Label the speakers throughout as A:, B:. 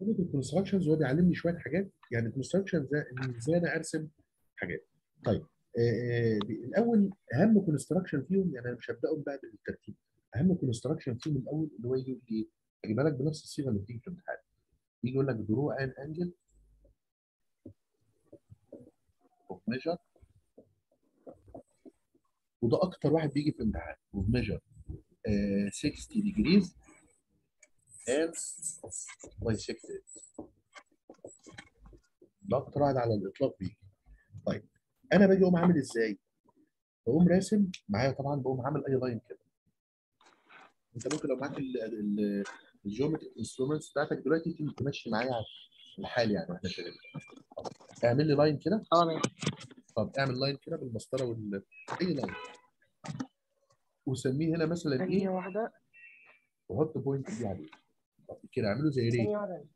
A: طريقه الكونستراكشنز هو بيعلمني شويه حاجات يعني الكونستراكشن ده ان ازاي انا ارسم حاجات طيب آه، آه، الاول اهم كونستراكشن فيهم يعني انا مش هبداهم بقى بالترتيب اهم كونستراكشن فيهم الاول اللي هو يجي يقول لي ايه؟ اجيبها لك بنفس الصيغه اللي بتيجي في الامتحان يجي يقول لك درو ان انجل اوف ميجر وده اكتر واحد بيجي في الامتحان اوف ميجر 60 degrees and by 6 ده اكتر واحد على الاطلاق بيجي طيب انا باجي اقوم عامل ازاي؟ بقوم راسم معايا طبعا بقوم عامل اي لاين كده انت ممكن لو معاك الجيومتريك انسترومنتس بتاعتك دلوقتي تيجي تمشي معايا على الحال يعني واحنا شغالين اعمل لي لاين كده
B: اه ماشي
A: طب اعمل لاين كده بالمسطره وال اي لاين وسميه هنا مثلا
B: ثانية
A: ايه
B: واحدة
A: وحط بوينت دي عليه طب كده اعمله زي ريت
B: ثانية واحدة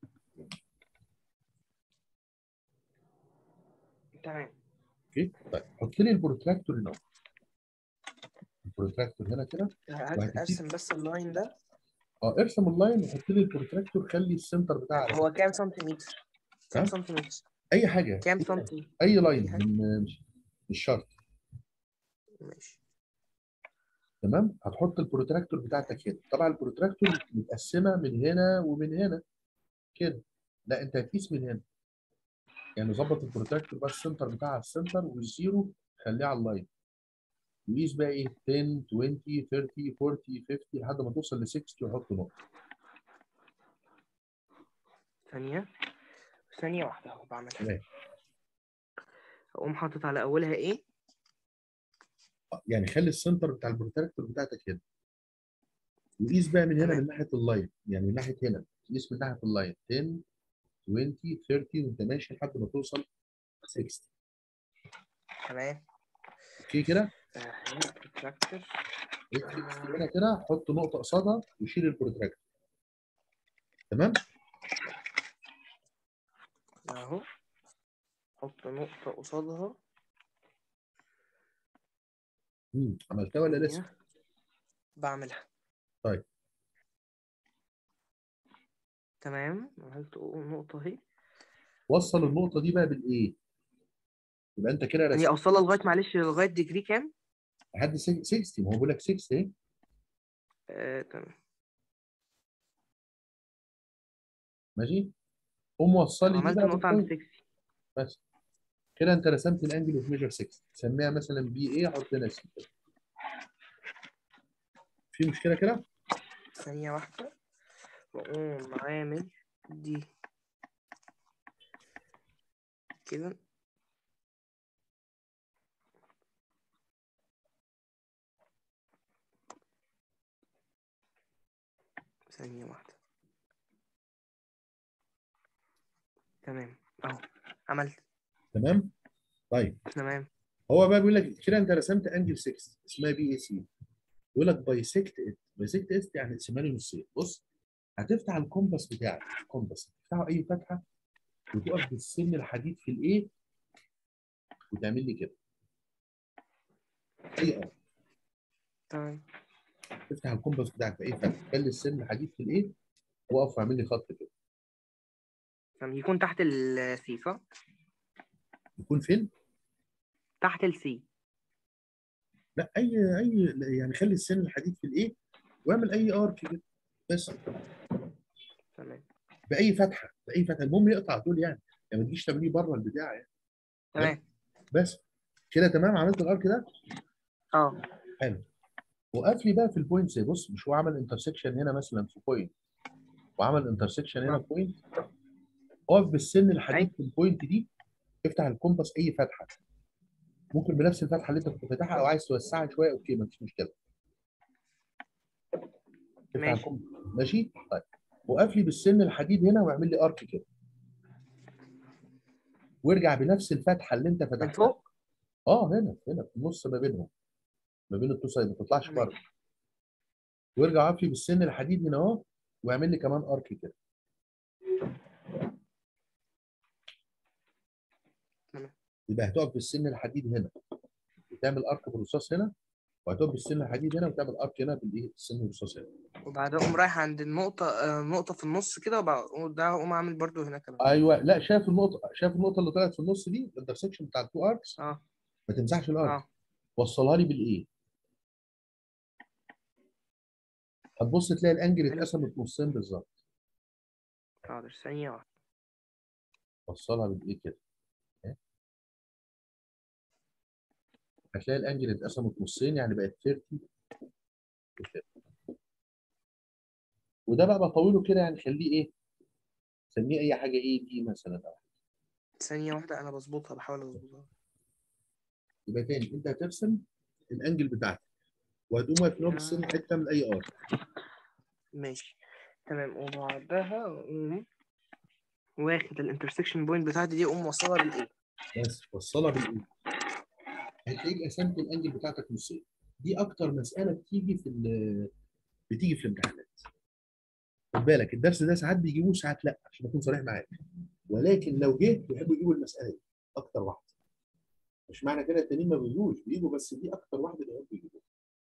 B: تمام
A: اوكي طيب حط لي البروتراكتور هنا البروتراكتور هنا كده
B: هات- ارسم بس اللاين ده
A: اه ارسم اللاين وحط لي البروتراكتور خلي السنتر بتاعها
B: هو كام سنتيمتر؟ كام
A: ها؟
B: سنتيمتر؟
A: اي حاجه
B: كام سنتي؟
A: اي لاين
B: أي حاجة.
A: من مش مش شرط
B: ماشي
A: تمام هتحط البروتراكتور بتاعتك هنا طبعا البروتراكتور متقسمه من هنا ومن هنا كده لا انت هتقيس من هنا يعني ظبط البروتراكتور بقى السنتر بتاعها على السنتر والزيرو خليه على اللاين وقيس بقى ايه 10 20 30 40 50 لحد ما توصل ل 60 وحط نقطه
B: ثانية ثانية واحدة اهو بعملها
A: تمام
B: اقوم حاطط على اولها ايه؟
A: يعني خلي السنتر بتاع البروتراكتور بتاعتك هنا وقيس بقى من هنا
B: تمام.
A: من ناحيه اللاين يعني من ناحيه هنا قيس من ناحيه اللاين 10 20 30 وانت ماشي لحد ما توصل 60
B: تمام
A: اوكي كده
B: آه، هنا protractor.
A: اكتب هنا كده حط نقطه قصادها وشيل البروتراكتور تمام
B: اهو حط نقطة قصادها
A: مم. عملتها ولا لسه
B: ثانية. بعملها
A: طيب.
B: تمام عملت نقطة اهي
A: وصل النقطه دي بقى بالايه يبقى انت كده
B: هي
A: رسمت
B: اوصلها لغاية معلش لغاية ديجري كام؟
A: لحد 60 ما هو بيقول لك 60 اهي
B: آه، تمام
A: ماشي قوم موصل لي دي
B: عملت
A: بقى
B: نقطة عند
A: بالبوينت
B: 60
A: بس كده انت رسمت الانجل اوف ميجر 6 سميها مثلا بي ايه حط هنا سي في مشكله كده
B: ثانية واحدة وأقوم عامل دي كده ثانية واحدة تمام أهو عملت
A: تمام طيب
B: تمام
A: هو بقى بيقول لك كده انت رسمت انجل 6 اسمها بي اي سي يقول لك بايسكت ات بايسكت ات يعني اقسمها لي نصين بص هتفتح الكومباس بتاعك الكومباس تفتحه اي فتحه وتقف بالسن الحديد في الايه وتعمل لي كده اي اه
B: تمام
A: تفتح الكومباس بتاعك في اي فتحه خلي السن الحديد في الايه واقف واعمل لي خط كده
B: تمام يكون تحت السي صح؟
A: يكون فين؟
B: تحت السي
A: لا اي اي لا، يعني خلي السن الحديد في الايه واعمل اي ارك كده بس
B: تمام
A: باي فتحه باي فتحه المهم يقطع دول يعني يعني ما تجيش تعمليه بره البتاع يعني
B: تمام
A: بس كده تمام عملت الارك ده
B: اه
A: حلو وقف لي بقى في البوينتس بص مش هو عمل انترسكشن هنا مثلا في بوينت وعمل انترسكشن هنا في بوينت اقف بالسن الحديد في البوينت دي افتح الكومباس اي فتحه ممكن بنفس الفتحه اللي انت كنت فاتحها او عايز توسعها شويه اوكي مفيش مشكله افتح
B: ماشي.
A: الكومباس ماشي طيب وقف لي بالسن الحديد هنا واعمل لي ارك كده وارجع بنفس الفتحه اللي انت
B: من
A: فتحتها
B: فوق
A: اه هنا هنا في النص ما بينهم ما بين التوسايد ما تطلعش
B: تمام.
A: بره وارجع اقف لي بالسن الحديد هنا اهو واعمل لي كمان ارك كده
B: تمام.
A: يبقى هتقف بالسن الحديد هنا وتعمل ارك بالرصاص هنا وهتقف بالسن الحديد هنا وتعمل ارك هنا بالايه السن الرصاص هنا
B: وبعدها اقوم رايح عند النقطة آه، نقطة في النص كده وده اقوم عامل برضو هنا كمان
A: ايوه لا شايف النقطه شايف النقطه اللي طلعت في النص دي الانترسكشن بتاع التو اركس
B: اه
A: ما تمسحش الارك
B: اه
A: وصلها لي بالايه هتبص تلاقي الانجل
B: حلو.
A: اتقسمت نصين بالظبط
B: حاضر ثانية واحدة
A: وصلها بالايه كده إيه؟ هتلاقي الانجل اتقسمت نصين يعني بقت 30 وكده. وده بقى بطوله كده يعني خليه ايه سميه اي حاجه ايه دي مثلا او
B: ثانية واحدة أنا بظبطها بحاول أظبطها
A: يبقى تاني انت هترسم الانجل بتاعتك وهتقوم واقف لهم السن حته من اي ار
B: ماشي تمام وبعدها أقوم واخد الانترسكشن بوينت بتاعتي دي أقوم موصلها بالإيه؟
A: بس وصلها بالايه هتلاقيك قسمت الانجل بتاعتك نصين دي اكتر مساله بتيجي في ال- بتيجي في الامتحانات خد بالك الدرس ده ساعات بيجيبوه ساعات لا عشان اكون صريح معاك ولكن لو جه بيحبوا يجيبوا المساله دي اكتر واحده مش معنى كده التانيين ما بيجوش بيجوا بس دي اكتر واحده بيحبوا يجيبوها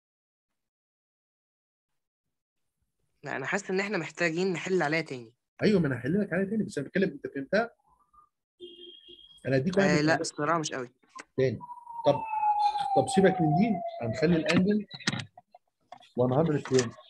B: لا أنا حاسس إن إحنا محتاجين نحل عليها تاني
A: ايوه ما انا هحل لك عليها تاني بس انا بتكلم انت فهمتها انا هديك واحد
B: آه
A: من
B: لا
A: الأمثلة
B: الصراحة مش قوي
A: تاني طب طب سيبك من دي هنخلي الانجل 120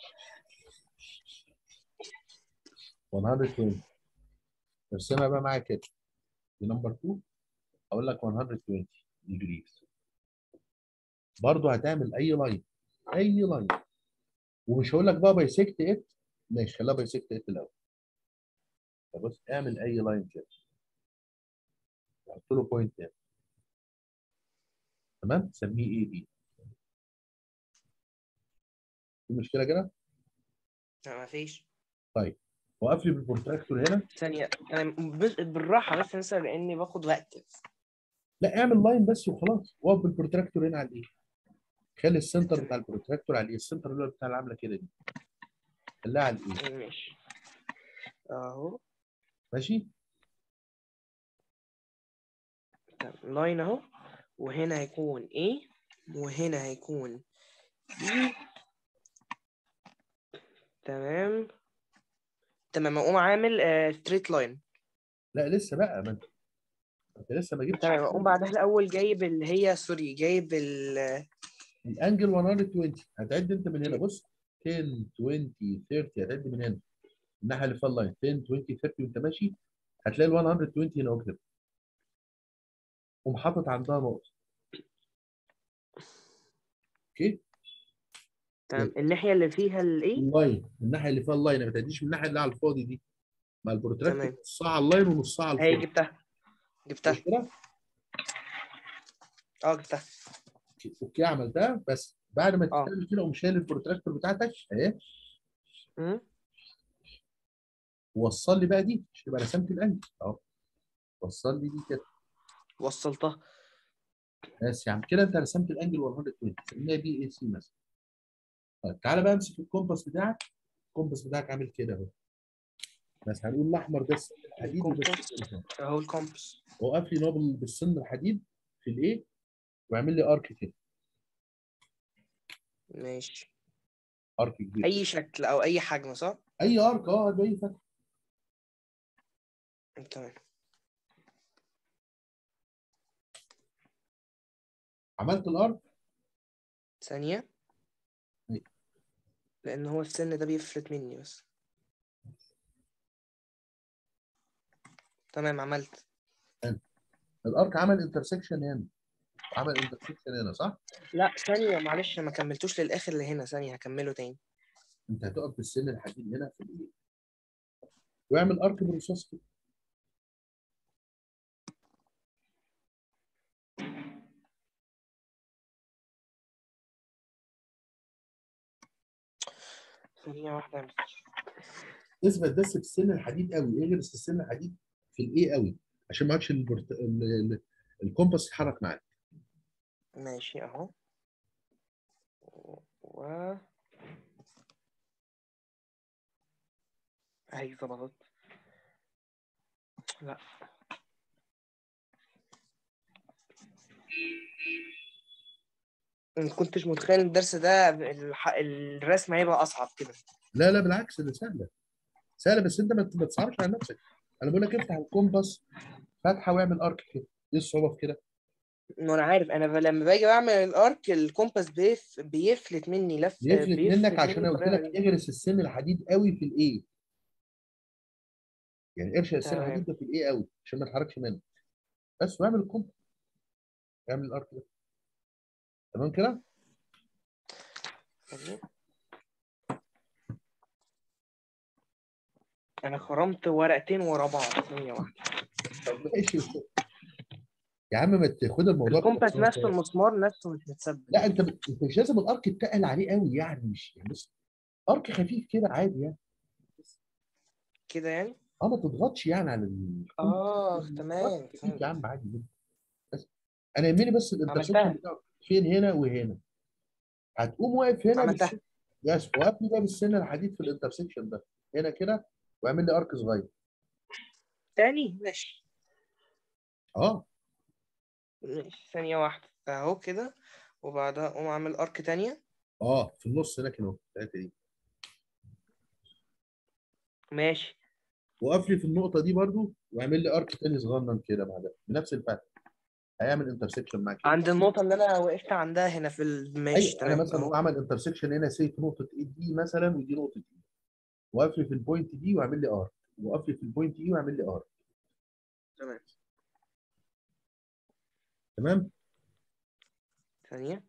A: 120 ارسمها بقى معايا كده دي نمبر 2 اقول لك 120 ديجريز برضه هتعمل اي لاين اي لاين ومش هقول لك بقى بايسكت ات ماشي خليها بايسكت ات الاول طب بص اعمل اي لاين كده حط له بوينت هنا تمام سميه اي بي في مشكله كده
B: لا مفيش
A: وقف لي بالبروتراكتور هنا
B: ثانية أنا بس- بالراحة بس نسأل لأني باخد وقت
A: لا اعمل لاين بس وخلاص وقف بالبروتراكتور هنا على الايه خلي السنتر بتاع البروتراكتور على الايه السنتر اللي هو بتاع العامله كده دي خليها على الايه
B: ماشي أهو
A: ماشي
B: تمام. لاين أهو وهنا هيكون A وهنا هيكون B تمام تمام أقوم عامل ستريت لاين
A: لا لسه بقى ما انت انت لسه ما جبتش
B: تمام أقوم بعدها الأول جايب اللي هي سوري جايب ال
A: الانجل 120 هتعد انت من هنا بص 10 20 30 هتعد من هنا الناحيه اللي فيها اللاين 10 20 30 وانت ماشي هتلاقي ال 120 هنا اهو كده قوم حاطط عندها نقطه اوكي
B: تمام الناحية اللي فيها الإيه
A: اللاين الناحيه اللي فيها اللاين ما تعديش من الناحيه اللي على الفاضي دي مع البروتراكتور
B: تمام.
A: نصها على اللاين ونصها على
B: هي
A: الفاضي
B: جبتها جبتها
A: مش كده؟
B: اه جبتها
A: اوكي عملتها بس بعد ما
B: اه.
A: تعمل كده قوم شايل البروتراكتور بتاعتك اهي
B: مم.
A: ووصل لي بقى دي مش تبقى رسمت الانجل اهو وصل لي دي كده
B: وصلتها
A: بس يا عم كده انت رسمت الانجل 120 سميها بي اي سي مثلا طيب تعالى بقى امسك الكومباس بتاعك الكومباس بتاعك عامل كده اهو بس هنقول الاحمر ده السن الحديد وده
B: الكومباس.
A: السن الحديد.
B: اهو الكومبس
A: وقف لي نابل بالسن الحديد في الايه واعمل لي ارك كده
B: ماشي
A: ارك كبير
B: اي شكل او اي حجم صح
A: اي ارك اه زي فتح
B: تمام
A: عملت الارك
B: ثانية
A: أي.
B: لان هو السن ده بيفلت مني بس تمام عملت
A: الارك عمل انترسكشن هنا عمل انترسكشن هنا صح؟
B: لا ثانية معلش ما كملتوش للاخر اللي هنا ثانية هكمله تاني
A: انت هتقف بالسن الحديد هنا في الايه؟ واعمل ارك بالرصاص كده
B: ثانية واحدة يا مستر.
A: اثبت بس في السن الحديد قوي اغرس في السن الحديد في الايه قوي عشان ما عادش البرت... ال... ال... الكومباس يتحرك معاك
B: ماشي اهو و اهي ظبطت لا ما كنتش متخيل الدرس ده الح... الرسم هيبقى اصعب كده
A: لا لا بالعكس ده سهله سهله بس انت ما ت- ما تصعبش على نفسك انا بقول لك افتح الكومباس فتحه واعمل ارك كده ايه الصعوبه في كده؟
B: ما انا عارف انا ب- لما باجي بعمل الارك الكومباس بيف بيفلت مني لف
A: يفلت منك عشان
B: مني
A: انا قلت
B: بالطريقة
A: لك
B: دي.
A: اغرس السن الحديد قوي في الايه يعني ارشق السن
B: تمام.
A: الحديد ده في الايه قوي عشان ما يتحركش منك بس واعمل الكومباس اعمل الارك ده تمام كده؟
B: طيب. انا خرمت ورقتين ورا بعض ثانية واحدة
A: طب ماشي يا عم ما تاخد الموضوع
B: الكومباس
A: ببساطة.
B: نفسه المسمار نفسه مش متثبت
A: لا انت انت مش لازم الارك تقل عليه قوي يعني مش يعني بص ارك خفيف كده عادي يعني
B: كده يعني
A: اه ما تضغطش يعني على ال
B: اه تمام
A: أرك خفيف
B: فهمت.
A: يا عم عادي جدا بس انا يهمني بس الانترسكشن
B: عملتها.
A: بتاعك فين هنا وهنا هتقوم واقف هنا
B: عملتها.
A: بالسن يس وقف لي بقى بالسن الحديد في الانترسكشن ده هنا كده واعمل لي ارك صغير
B: تاني ماشي
A: اه
B: ماشي ثانية واحدة اهو كده وبعدها اقوم اعمل ارك تانية
A: اه في النص هنا كده اهو الحته دي
B: ماشي
A: وقف لي في النقطه دي برضو واعمل لي ارك تاني صغنن كده بعدها بنفس الفتح هيعمل انترسكشن معاك كده.
B: عند النقطة اللي انا وقفت عندها هنا في ال- ماشي
A: ايوه انا
B: تمام
A: مثلا
B: اهو
A: هو عمل انترسكشن هنا سي في نقطه اي دي مثلا ودي نقطه اي وقف لي في البوينت دي واعمل لي ار وقف لي في البوينت اي واعمل لي ار
B: تمام
A: تمام
B: ثانية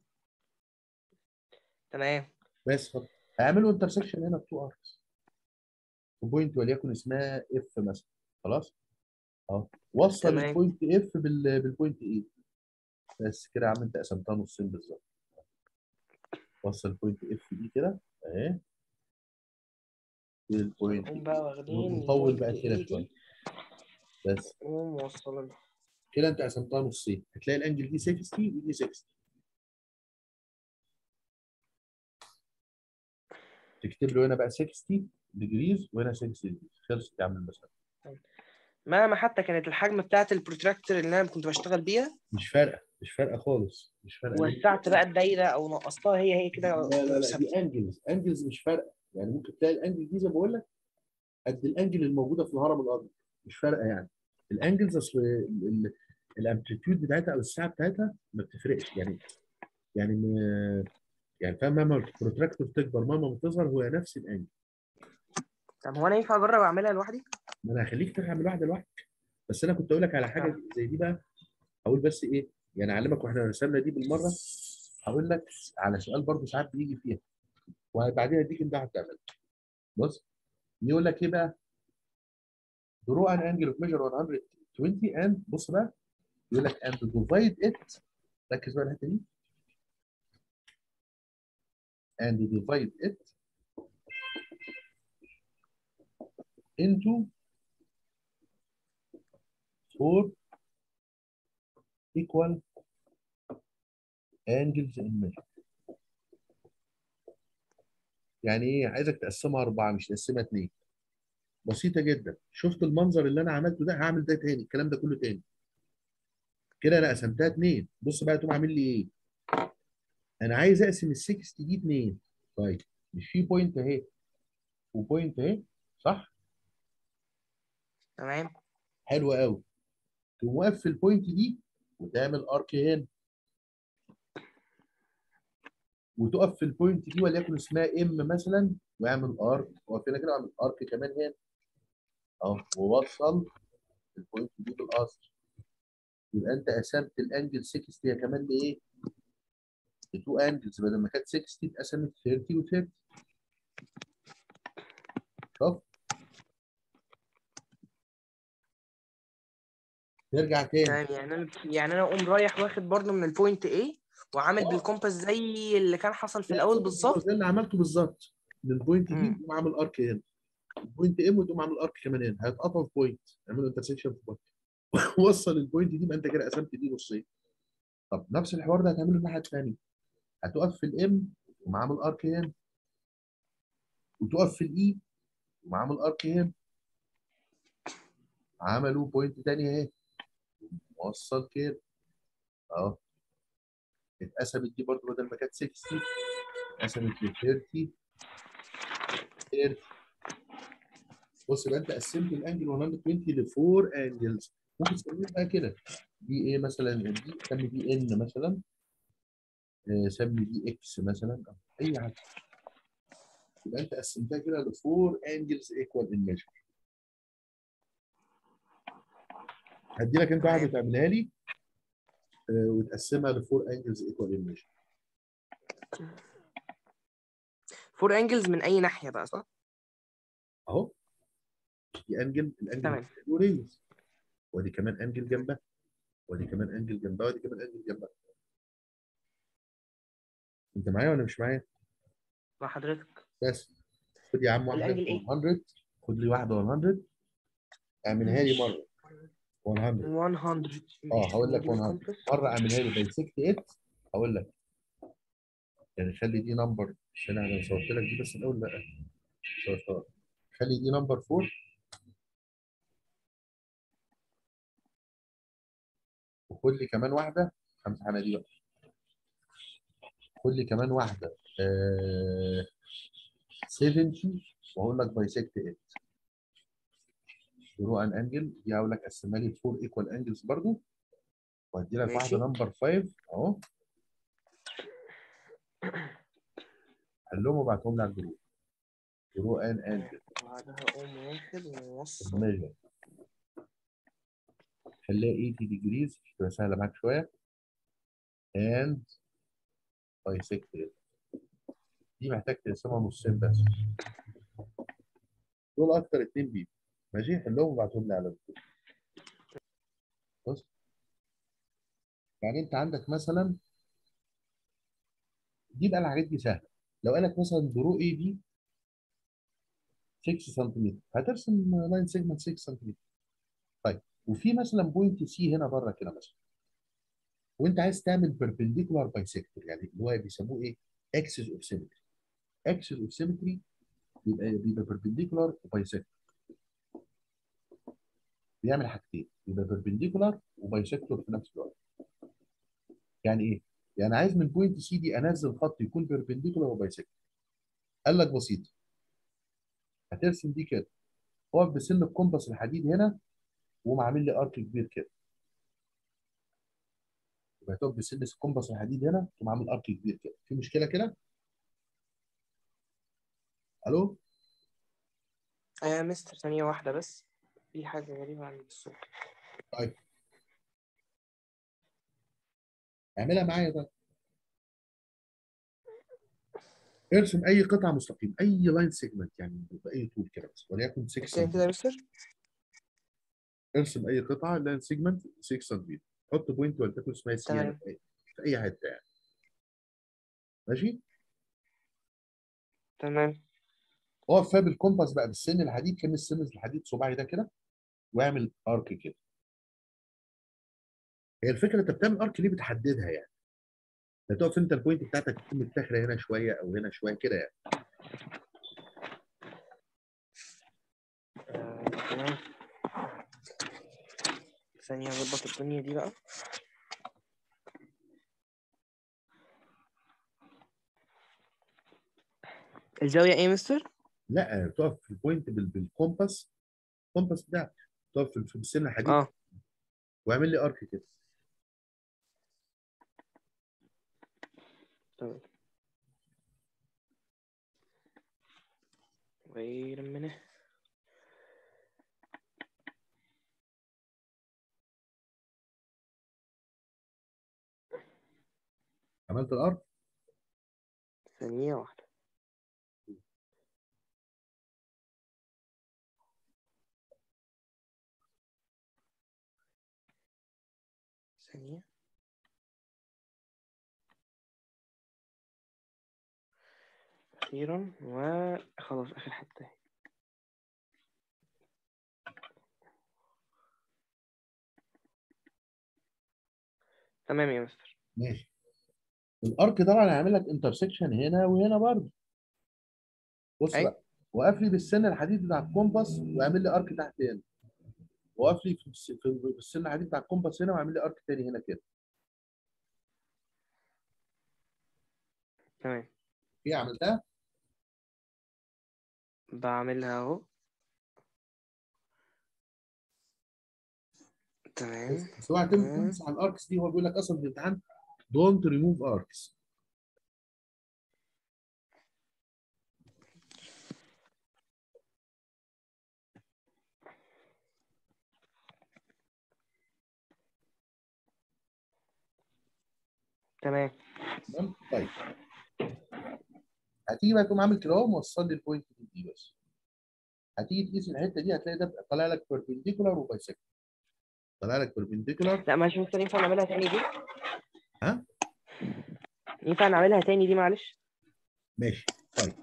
B: تمام
A: بس اتفضل هيعملوا انترسكشن هنا بتو اركس في بوينت وليكن اسمها اف مثلا خلاص اه وصل
B: تمام.
A: البوينت اف بال بالبوينت اي بس كده يا عم انت قسمتها نصين بالظبط وصل البوينت اف دي كده اهي البوينت
B: نقوم بقى واخدين
A: ونطول بقى
B: البوينت
A: كده
B: إيه
A: شويه
B: دي
A: بس
B: وموصلينها
A: كده انت قسمتها نصين هتلاقي الانجل دي 60 ودي 60 تكتب له هنا بقى 60 ديجريز وهنا 60 ديجريز خلصت يا عم المسألة
B: مهما حتى كانت الحجم بتاعت البروتراكتور اللي انا كنت بشتغل بيها
A: مش فارقه مش فارقه خالص مش فارقه
B: وسعت بقى الدايره او نقصتها هي هي كده
A: لا لا لا
B: ثابتة.
A: دي انجلز انجلز مش فارقه يعني ممكن تلاقي الانجل دي زي ما بقول لك قد الانجل الموجوده في الهرم الارضي مش فارقه يعني الانجلز اصل ال- ال- الامبليتيود بتاعتها او الساعه بتاعتها ما بتفرقش يعني يعني م- يعني فاهم مهما البروتراكتور تكبر مهما بتصغر هو نفس الانجل
B: طب هو انا ينفع اجرب اعملها لوحدي؟
A: ما انا هخليك تعمل واحده لوحدك بس انا كنت اقول لك على حاجه زي دي بقى هقول بس ايه يعني اعلمك واحنا رسمنا دي بالمره هقول لك على سؤال برضه ساعات بيجي فيها وبعدين اديك انت هتعمل بص يقول لك ايه بقى draw an angle of measure 120 and بص بقى يقول لك and divide it ركز بقى الحته دي and divide it into four equal angles in measure يعني ايه عايزك تقسمها اربعه مش تقسمها اثنين بسيطه جدا شفت المنظر اللي انا عملته ده هعمل ده تاني الكلام ده كله تاني كده انا قسمتها اثنين بص بقى تقوم عامل لي ايه انا عايز اقسم ال 60 دي اثنين طيب مش في بوينت اهي وبوينت اهي صح
B: تمام
A: حلو قوي تقوم واقف في البوينت دي وتعمل ارك هنا وتقف في البوينت دي وليكن اسمها ام مثلا واعمل ارك واقف هنا كده واعمل ارك كمان هنا اهو ووصل البوينت دي بالاصل يبقى انت قسمت الانجل 60 هي كمان لايه؟ لتو انجلز بدل ما كانت 60 اتقسمت 30 و30 شوف نرجع تاني
B: تمام يعني انا يعني انا اقوم رايح واخد برضه من البوينت A وعامل
A: آه.
B: بالكومباس زي اللي كان حصل في الاول بالظبط
A: زي اللي عملته بالظبط من البوينت دي
B: مم.
A: تقوم عامل ارك هنا البوينت ام وتقوم عامل ارك كمان هنا هيتقطعوا في بوينت يعملوا انترسكشن في بوينت وصل البوينت دي يبقى انت كده قسمت دي نصين طب نفس الحوار ده هتعمله الناحيه الثانيه هتقف في الام ومعامل ارك هنا وتقف في الاي ومعامل ارك هنا عملوا بوينت تانية اهي موصل كده اهو اتقسمت دي برضه بدل ما كانت 60 اتقسمت ل 30 30 بص يبقى انت قسمت الانجل 120 لفور انجلز ممكن تسميه بقى كده دي ايه مثلا دي سمي دي ان مثلا آه، سمي دي اكس مثلا أو اي حاجه يبقى انت قسمتها كده لفور انجلز ايكوال ان ميجر هدي لك انت واحده تعملها لي آه، وتقسمها لفور انجلز ايكوال ان ميجر
B: فور انجلز من اي ناحيه بقى صح
A: اهو دي انجل الانجل
B: تمام.
A: وريز ودي كمان انجل جنبها ودي كمان انجل جنبها ودي كمان انجل جنبها انت معايا ولا مش معايا؟
B: مع حضرتك
A: بس خد يا عم واحده
B: الانجل ايه؟
A: 100 خد لي واحده 100 اعملها لي مره 100
B: 100
A: اه هقول لك
B: نجيب
A: 100
B: الكومباس.
A: مره اعملها لي بايسكت 8 هقول لك يعني خلي دي نمبر عشان انا صورت لك دي بس الاول لا صورتها خلي دي نمبر 4 وخد لي كمان واحده همسح انا دي بقى خد لي كمان واحده آه 70 وهقول لك بايسكت 8 درو ان انجل دي هقول لك قسمها لي 4 ايكوال انجلز برضو وهدي لك
B: ماشي.
A: واحده نمبر 5 اهو حلهم وابعتهم لي على الجروب درو ان انجل
B: بعدها اقوم واخد وموصل
A: ميجر خليها 80 ديجريز تبقى سهله معاك شويه and bisect دي محتاج تقسمها نصين بس دول اكتر اتنين بيبي ماشي حلهم وابعتهم لي على الجروب بص يعني انت عندك مثلا دي بقى الحاجات دي سهله لو قال لك مثلا درو اي دي 6 سنتيمتر هترسم لاين سيجمنت 6 سنتيمتر طيب وفي مثلا بوينت سي هنا بره كده مثلا وانت عايز تعمل بيربنديكولار بايسكتور يعني اللي هو بيسموه ايه؟ اكسس اوف سيمتري اكسس اوف سيمتري بيبقى بيبقى بيربنديكولار وبايسكتور بيعمل حاجتين يبقى بيربنديكولار وبايسكتور في نفس الوقت يعني ايه؟ يعني عايز من بوينت سي دي انزل خط يكون بيربنديكولار وبايسكتور قال لك بسيط هترسم دي كده واقف بسن الكومباس الحديد هنا وقوم عامل لي ارك كبير كده يبقى تقف بسن الكومباس الحديد هنا تقوم عامل ارك كبير كده في مشكله كده؟ الو؟
B: آه يا مستر ثانية واحدة بس في حاجة غريبة عن الصوت
A: طيب اعملها معايا بقى ارسم اي قطعه مستقيم اي لاين سيجمنت يعني باي طول كده بس وليكن 6
B: كده كده يا
A: سم
B: مستر
A: ارسم اي قطعه لاين سيجمنت 6 سم حط بوينت ولتكن اسمها سي
B: تمام.
A: في أي- في اي حته يعني ماشي
B: تمام
A: اقف فيها بالكومباس بقى بالسن الحديد كان السن الحديد صباعي ده كده واعمل ارك كده هي الفكره انت بتعمل ارك ليه بتحددها يعني هتقف انت البوينت بتاعتك تكون متاخره هنا شويه او هنا شويه كده يعني
B: آه، تمام ثانية أظبط الدنيا دي بقى الزاوية ايه يا مستر؟
A: لا تقف في البوينت بال- بالكومباس الكومباس بتاعك تقف في- في السن الحديد
B: اه
A: واعمل لي ارك كده
B: تمام wait a minute
A: عملت الارك
B: ثانية واحدة ثانية أخيرا وخلاص آخر حتة اهي. تمام يا مستر
A: ماشي الارك طبعا هيعمل لك انترسكشن هنا وهنا برضه بص
B: أي.
A: بقى وقف لي بالسن الحديد بتاع الكومباس واعمل لي ارك تحت هنا وقف لي في الس- في- بالسن الحديد بتاع الكومباس هنا واعمل لي ارك تاني هنا كده
B: تمام
A: في عملتها
B: بعملها اهو تمام
A: بس اوعى تم- تمسح الاركس دي هو بيقول لك اصلا في الامتحان دونت ريموف اركس
B: تمام
A: تمام طيب هتيجي بقى تقوم عامل كده اهو موصل لي البوينت دي, دي بس هتيجي تقيس الحته دي هتلاقي ده طالع لك بيربنديكولار وبايسكتور طالع لك بيربنديكولار
B: لا معلش مستر ينفع نعملها تاني دي
A: ها؟
B: ينفع نعملها تاني دي معلش
A: ماشي طيب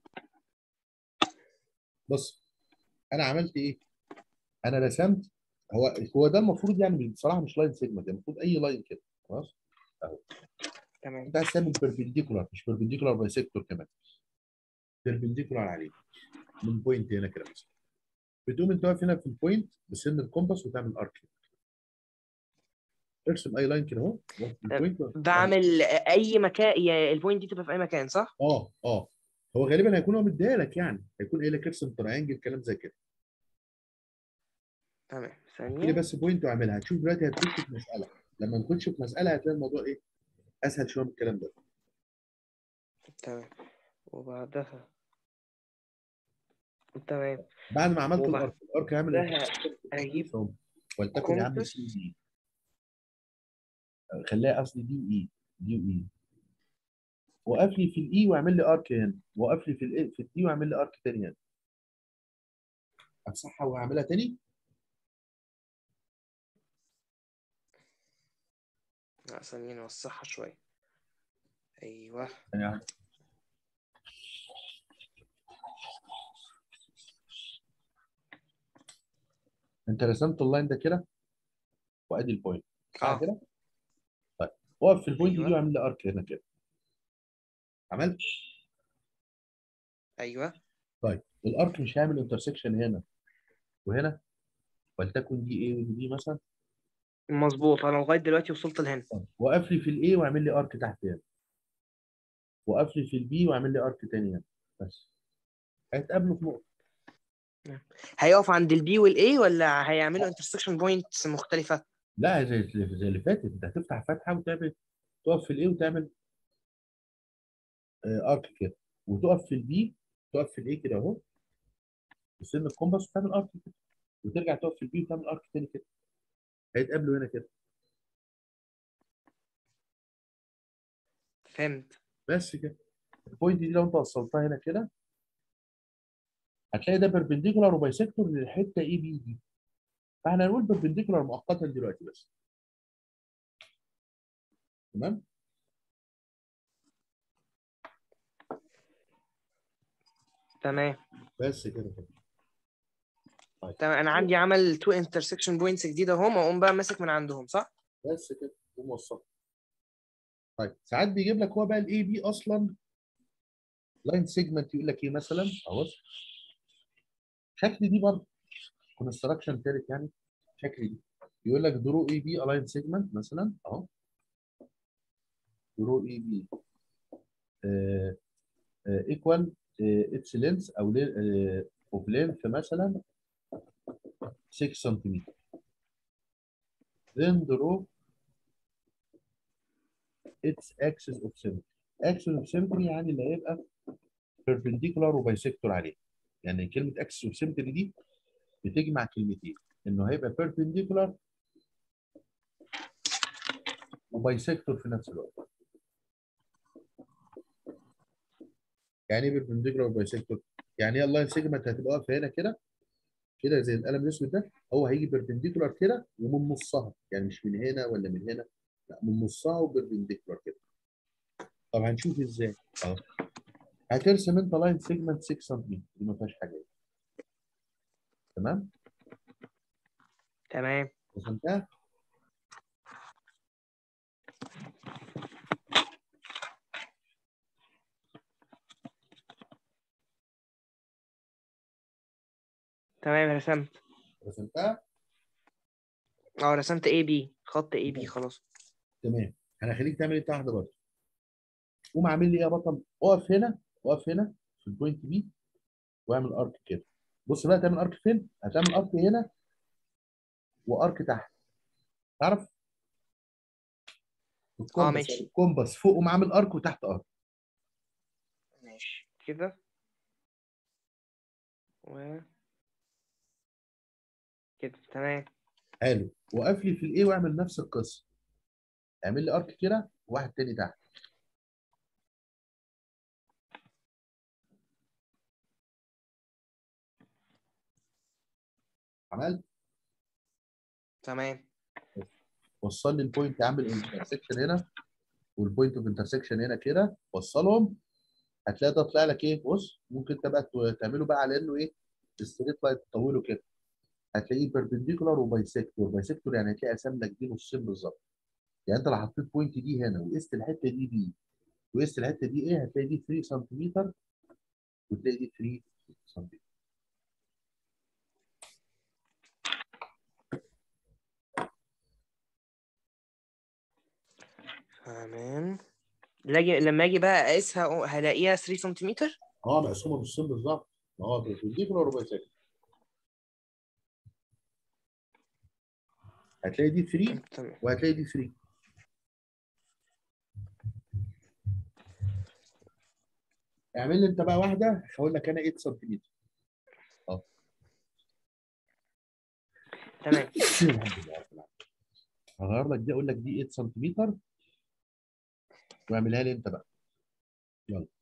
A: بص انا عملت ايه؟ انا رسمت هو هو ده المفروض يعني بصراحه مش لاين سيجما ده المفروض اي لاين كده خلاص
B: تمام
A: انت عايز تعمل بيربنديكولار مش بيربنديكولار بايسكتور كمان بيربنديكولار عليه من بوينت هنا كده مثلا بتقوم انت واقف هنا في البوينت بسن الكومباس وتعمل ارك ارسم اي لاين كده اهو واقف في البوينت
B: بعمل اي مكان يا البوينت دي تبقى في اي مكان صح؟
A: اه اه هو غالبا هيكون هو مديها لك يعني هيكون قايل لك ارسم تراينجل كلام زي كده
B: تمام
A: ابتدي
B: ثانية
A: بس بوينت واعملها هتشوف دلوقتي هتخش في مساله لما نخش في مساله هتلاقي الموضوع ايه اسهل شويه من الكلام ده
B: تمام وبعدها تمام
A: بعد ما عملت
B: وبعد-
A: الارك الارك هيعمل
B: ده اجيب
A: ولتكن يا عم
B: كومباس.
A: سي دي خليها قصدي دي اي دي واي وقف لي في الاي واعمل لي ارك هنا وقف لي في الاي في الدي واعمل لي ارك تاني هنا امسحها وهعملها تاني
B: لا ثانية نوسعها شوية ايوه
A: ثانية واحدة. انت رسمت اللاين ده كده وادي البوينت صح
B: اه
A: كده؟ طيب وقف في البوينت
B: أيوة.
A: دي واعمل لي ارك هنا كده عملت
B: ايوه
A: طيب الارك مش هيعمل انترسكشن هنا وهنا ولتكن دي ايه ودي بي مثلا
B: مظبوط انا لغاية دلوقتي وصلت لهنا
A: طيب وقف لي في الاي واعمل لي ارك تحت هنا وقف لي في البي واعمل لي ارك تاني هنا بس هيتقابلوا في نقطه
B: هيقف عند البي والاي ولا هيعملوا انترسكشن بوينتس مختلفة؟
A: لا زي زي اللي فاتت انت هتفتح فتحه وتعمل تقف في الاي وتعمل آه، ارك كده وتقف في البي تقف في الاي كده اهو بسن الكومباس وتعمل ارك كده وترجع تقف في البي وتعمل ارك تاني كده هيتقابلوا هنا كده
B: فهمت
A: بس كده البوينت دي لو انت وصلتها هنا كده هتلاقي ده بيربنديكولار وبايسكتور للحته اي بي دي فاحنا هنقول بيربنديكولار مؤقتا دلوقتي بس تمام
B: تمام
A: بس كده كده
B: تمام انا عندي عمل تو انترسكشن بوينتس جديدة اهم اقوم بقى ماسك من عندهم صح؟
A: بس كده وموصل طيب ساعات بيجيب لك هو بقى الاي بي اصلا لاين سيجمنت يقول لك ايه مثلا اهو شكل دي برضه كونستراكشن ثالث يعني شكل دي يقول لك درو اي بي الاين سيجمنت مثلا اهو درو اي بي ايكوال اتس لينس او اوف لينث مثلا 6 سنتيمتر then draw its axis of symmetry axis of symmetry يعني اللي هيبقى perpendicular وبايسكتور عليه يعني كلمة axis of symmetry دي بتجمع كلمتين انه هيبقى perpendicular وبايسكتور في نفس الوقت يعني ايه perpendicular وبايسكتور؟ يعني ايه اللاين سيجمنت هتبقى واقفه هنا كده كده زي القلم الاسود ده هو هيجي بيربنديكولار كده ومن نصها يعني مش من هنا ولا من هنا لا من نصها وبيربنديكولار كده طب هنشوف ازاي اهو هترسم انت لاين سيجمنت 6 سم دي ما فيهاش حاجه تمام
B: تمام
A: رسمتها
B: تمام رسمت
A: رسمتها
B: اه رسمت اي بي خط اي بي خلاص
A: تمام انا هخليك تعمل انت واحده برضه قوم عامل لي ايه يا بطل اقف هنا اقف هنا في البوينت بي واعمل ارك كده بص بقى تعمل ارك فين هتعمل ارك هنا وارك تحت تعرف الكومباس
B: ماشي.
A: الكومباس فوقهم عامل ارك وتحت ارك
B: ماشي كده و كده تمام
A: حلو وقف لي في الايه واعمل نفس القصه اعمل لي ارك كده وواحد تاني تحت عملت
B: تمام
A: وصل لي البوينت عامل انترسكشن هنا والبوينت اوف انترسكشن هنا كده وصلهم هتلاقي ده طلع لك ايه بص ممكن انت بقى ت- تعمله بقى على انه ايه ستريت لاين تطوله كده هتلاقيه بيربنديكولار وبايسكتور بايسكتور يعني هتلاقي قسم لك دي نصين بالظبط يعني انت لو حطيت بوينت دي هنا وقست الحته دي دي وقست الحته دي ايه هتلاقي دي 3 سنتيمتر وتلاقي دي 3 سنتيمتر
B: تمام لاجي لما اجي بقى اقيسها هلاقيها 3 سنتيمتر
A: اه مقسومه نصين بالظبط ما هو بيربنديكولار وبايسكتور هتلاقي دي 3
B: تمام
A: وهتلاقي دي 3 اعمل لي انت بقى واحده هقول لك انا 8 سنتيمتر
B: تمام
A: الحمد لله رب العالمين. هغير لك دي اقول لك دي 8 سنتيمتر واعملها لي انت بقى يلا